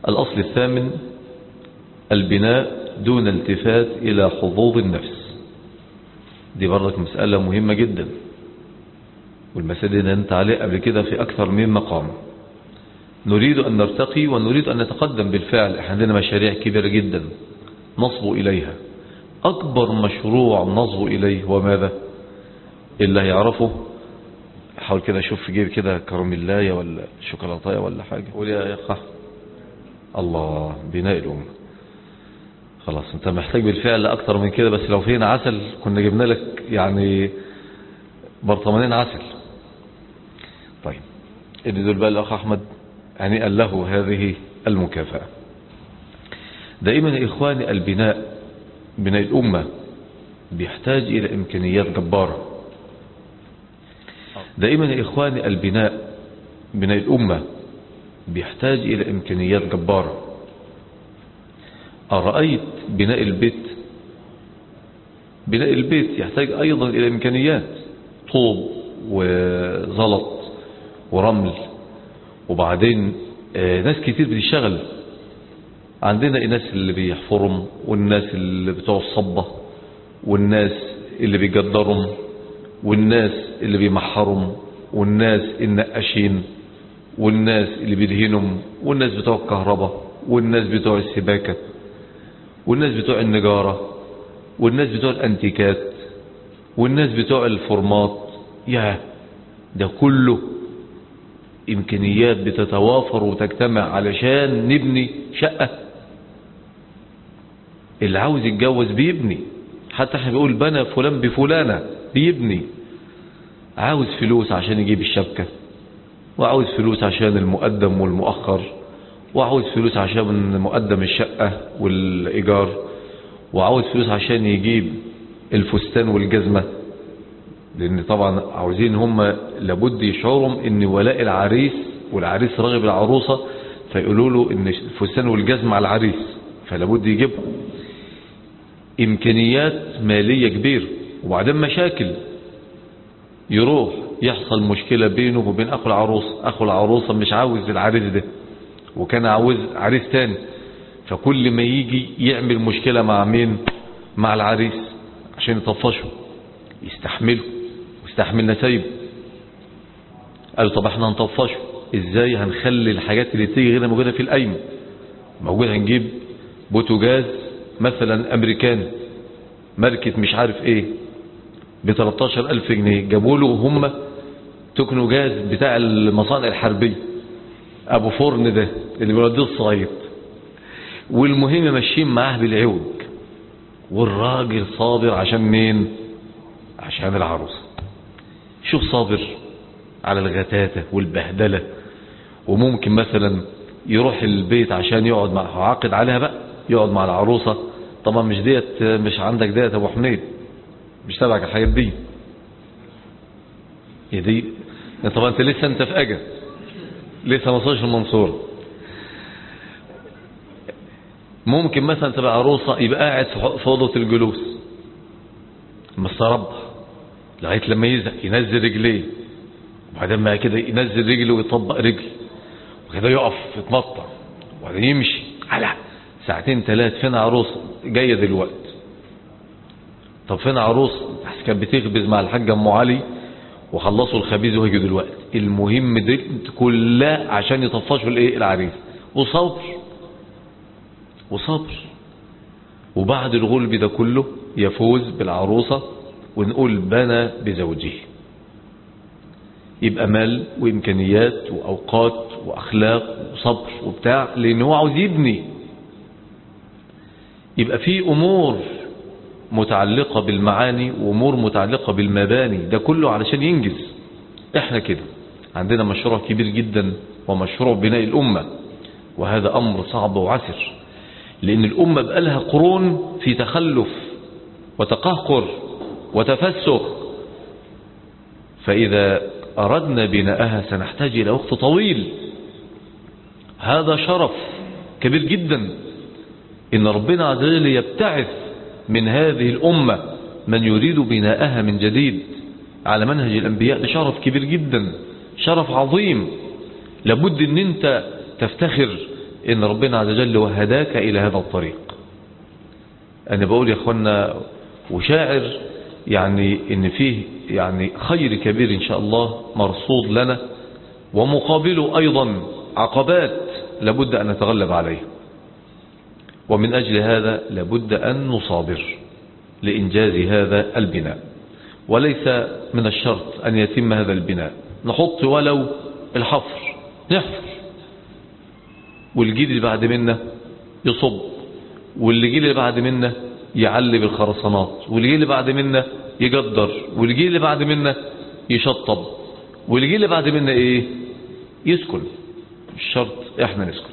الأصل الثامن البناء دون التفات إلى حظوظ النفس دي برضك مسألة مهمة جدا والمسألة دي انت عليه قبل كده في أكثر من مقام نريد أن نرتقي ونريد أن نتقدم بالفعل احنا عندنا مشاريع كبيرة جدا نصب إليها أكبر مشروع نصب إليه هو ماذا اللي هيعرفه حاول كده شوف في جيب كده كراميلاية ولا شوكولاتاية ولا حاجة قول يا أخ الله بناء الأمة خلاص انت محتاج بالفعل أكتر من كده بس لو فينا عسل كنا جبنا لك يعني برطمانين عسل طيب ادي دول بقى الأخ أحمد هنيئا له هذه المكافأة دائما يا إخواني البناء بناء الأمة بيحتاج إلى إمكانيات جبارة دائما يا إخواني البناء بناء الأمة بيحتاج إلى إمكانيات جبارة أرأيت بناء البيت بناء البيت يحتاج أيضا إلى إمكانيات طوب وزلط ورمل وبعدين ناس كتير بتشتغل عندنا الناس اللي بيحفرهم والناس اللي بتوع الصبة والناس اللي بيجدرهم والناس اللي بيمحرهم والناس النقاشين والناس اللي بيدهنهم والناس بتوع الكهرباء والناس بتوع السباكة والناس بتوع النجارة والناس بتوع الانتيكات والناس بتوع الفورمات يا ده كله إمكانيات بتتوافر وتجتمع علشان نبني شقة اللي عاوز يتجوز بيبني حتى احنا بيقول بنى فلان بفلانة بيبني عاوز فلوس عشان يجيب الشبكة وعاوز فلوس عشان المقدم والمؤخر وعاوز فلوس عشان مقدم الشقة والإيجار وعاوز فلوس عشان يجيب الفستان والجزمة لأن طبعا عاوزين هم لابد يشعرهم ان ولاء العريس والعريس راغب العروسة فيقولوا له ان الفستان والجزمة على العريس فلابد يجيبهم إمكانيات مالية كبيرة وبعدين مشاكل يروح يحصل مشكلة بينه وبين أخو العروسة أخو العروسة مش عاوز العريس ده وكان عاوز عريس تاني فكل ما يجي يعمل مشكلة مع مين مع العريس عشان يطفشه يستحمله ويستحمل نسايبه قالوا طب احنا هنطفشه ازاي هنخلي الحاجات اللي تيجي غير موجودة في القايمة موجود هنجيب بوتوجاز مثلا امريكاني ماركة مش عارف ايه ب 13 الف جنيه جابوا له هم تكنو جاز بتاع المصانع الحربية ابو فرن ده اللي بيوديه الصعيد والمهم ماشيين معاه بالعوج والراجل صابر عشان مين عشان العروس شوف صابر على الغتاتة والبهدلة وممكن مثلا يروح البيت عشان يقعد مع عاقد عليها بقى يقعد مع العروسة طبعا مش ديت مش عندك ديت ابو حميد مش تبعك الحاجات دي يا دي طبعا انت لسه انت في اجا لسه ما وصلش المنصورة ممكن مثلا تبقى عروسة يبقى قاعد في اوضه الجلوس مستربح لغاية لما يزهق ينزل رجليه وبعدين ما كده ينزل رجله ويطبق رجل وكده يقف يتمطر وبعدين يمشي على ساعتين ثلاث فين عروسه جايه دلوقتي طب فين عروسه كانت بتخبز مع الحاجه ام علي وخلصوا الخبيز وهيجوا دلوقتي المهم دي كلها عشان يطفشوا الايه العريس وصبر وصبر وبعد الغلب ده كله يفوز بالعروسه ونقول بنى بزوجه يبقى مال وامكانيات واوقات واخلاق وصبر وبتاع لان هو عاوز يبني يبقى في امور متعلقة بالمعاني وامور متعلقة بالمباني ده كله علشان ينجز احنا كده عندنا مشروع كبير جدا ومشروع بناء الامة وهذا امر صعب وعسر لان الامة بقالها قرون في تخلف وتقهقر وتفسخ فاذا اردنا بناءها سنحتاج الى وقت طويل هذا شرف كبير جدا إن ربنا عز وجل يبتعث من هذه الأمة من يريد بناءها من جديد على منهج الأنبياء ده شرف كبير جدا شرف عظيم لابد ان انت تفتخر ان ربنا عز وجل وهداك الى هذا الطريق انا بقول يا اخوانا وشاعر يعني ان فيه يعني خير كبير ان شاء الله مرصود لنا ومقابله ايضا عقبات لابد ان نتغلب عليها ومن اجل هذا لابد ان نصابر لانجاز هذا البناء وليس من الشرط ان يتم هذا البناء نحط ولو الحفر نحفر والجيل اللي بعد منا يصب والجيل اللي بعد منا يعلي بالخرسانات والجيل اللي بعد منا يقدر والجيل اللي بعد منا يشطب والجيل اللي بعد منا ايه يسكن مش شرط احنا نسكن